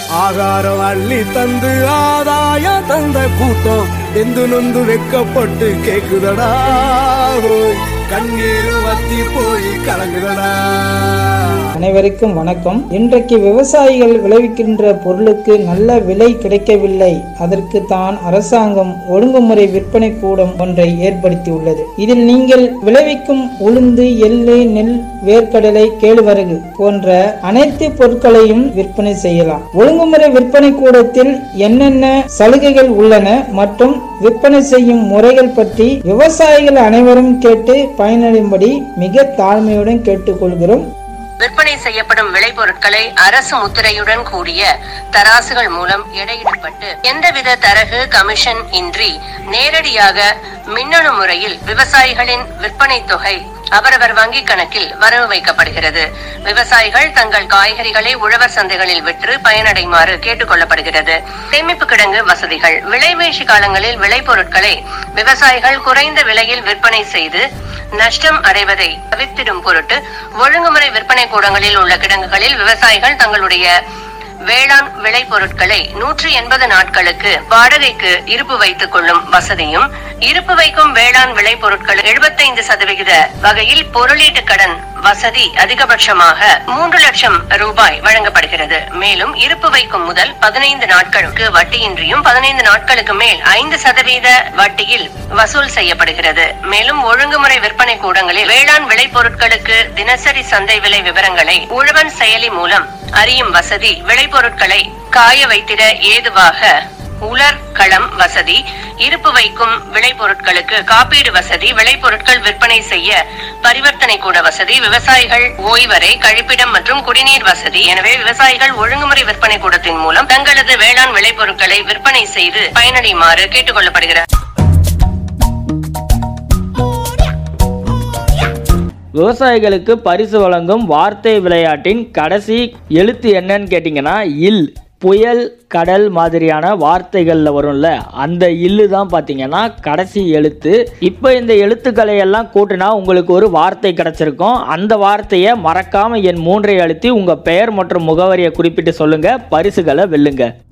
ஆகாரம் அள்ளி தந்து ஆதாய தந்த கூட்டம் எந்து நொந்து வெக்கப்பட்டு கேக்குதடா ஹோய். கண்ணீர் வத்தி போய் கலங்குதடா அனைவருக்கும் வணக்கம் இன்றைக்கு விவசாயிகள் விளைவிக்கின்ற பொருளுக்கு நல்ல விலை கிடைக்கவில்லை அதற்கு தான் அரசாங்கம் ஒழுங்குமுறை விற்பனை கூடம் ஒன்றை ஏற்படுத்தியுள்ளது இதில் நீங்கள் விளைவிக்கும் உளுந்து எள்ளு நெல் வேர்க்கடலை கேழ்வரகு போன்ற அனைத்து பொருட்களையும் விற்பனை செய்யலாம் ஒழுங்குமுறை விற்பனை கூடத்தில் என்னென்ன சலுகைகள் உள்ளன மற்றும் விற்பனை செய்யும் முறைகள் பற்றி விவசாயிகள் அனைவரும் கேட்டு பயனடையும்படி மிக தாழ்மையுடன் கேட்டுக்கொள்கிறோம் விற்பனை செய்யப்படும் விளைபொருட்களை அரசு முத்திரையுடன் கூடிய தராசுகள் மூலம் எடையிடப்பட்டு எந்தவித தரகு கமிஷன் இன்றி நேரடியாக மின்னணு முறையில் விவசாயிகளின் விற்பனை தொகை அவரவர் வங்கிக் கணக்கில் வரவு வைக்கப்படுகிறது விவசாயிகள் தங்கள் காய்கறிகளை உழவர் சந்தைகளில் விற்று பயனடைமாறு கேட்டுக் கொள்ளப்படுகிறது சேமிப்பு கிடங்கு வசதிகள் விளைவீழ்ச்சி காலங்களில் விளைபொருட்களை விவசாயிகள் குறைந்த விலையில் விற்பனை செய்து நஷ்டம் அடைவதை தவிர்த்திடும் பொருட்டு ஒழுங்குமுறை விற்பனை கூடங்களில் உள்ள கிடங்குகளில் விவசாயிகள் தங்களுடைய வேளாண் விளைபொருட்களை நூற்றி எண்பது நாட்களுக்கு வாடகைக்கு இருப்பு வைத்துக் கொள்ளும் வசதியும் இருப்பு வைக்கும் வேளாண் விளைபொருட்கள் எழுபத்தைந்து சதவிகித வகையில் பொருளீட்டு கடன் வசதி அதிகபட்சமாக மூன்று லட்சம் ரூபாய் வழங்கப்படுகிறது மேலும் இருப்பு வைக்கும் முதல் பதினைந்து நாட்களுக்கு வட்டியின்றியும் பதினைந்து நாட்களுக்கு மேல் ஐந்து சதவீத வட்டியில் வசூல் செய்யப்படுகிறது மேலும் ஒழுங்குமுறை விற்பனை கூடங்களில் வேளாண் விளைபொருட்களுக்கு தினசரி சந்தை விலை விவரங்களை உழவன் செயலி மூலம் அறியும் வசதி விளைபொருட்களை காய வைத்திட ஏதுவாக உலர் களம் வசதி இருப்பு வைக்கும் விளைபொருட்களுக்கு காப்பீடு வசதி விளைபொருட்கள் விற்பனை செய்ய பரிவர்த்தனை கூட வசதி விவசாயிகள் ஓய்வறை கழிப்பிடம் மற்றும் குடிநீர் வசதி எனவே விவசாயிகள் ஒழுங்குமுறை விற்பனை கூடத்தின் மூலம் தங்களது வேளாண் விளைபொருட்களை விற்பனை செய்து பயனடையுமாறு கேட்டுக் கொள்ளப்படுகிறார் விவசாயிகளுக்கு பரிசு வழங்கும் வார்த்தை விளையாட்டின் கடைசி எழுத்து என்னன்னு கேட்டிங்கன்னா இல் புயல் கடல் மாதிரியான வார்த்தைகளில் வரும்ல அந்த இல்லு தான் பார்த்தீங்கன்னா கடைசி எழுத்து இப்போ இந்த எழுத்துக்களை எல்லாம் கூட்டினா உங்களுக்கு ஒரு வார்த்தை கிடைச்சிருக்கும் அந்த வார்த்தையை மறக்காம என் மூன்றை அழுத்தி உங்கள் பெயர் மற்றும் முகவரியை குறிப்பிட்டு சொல்லுங்க பரிசுகளை வெல்லுங்க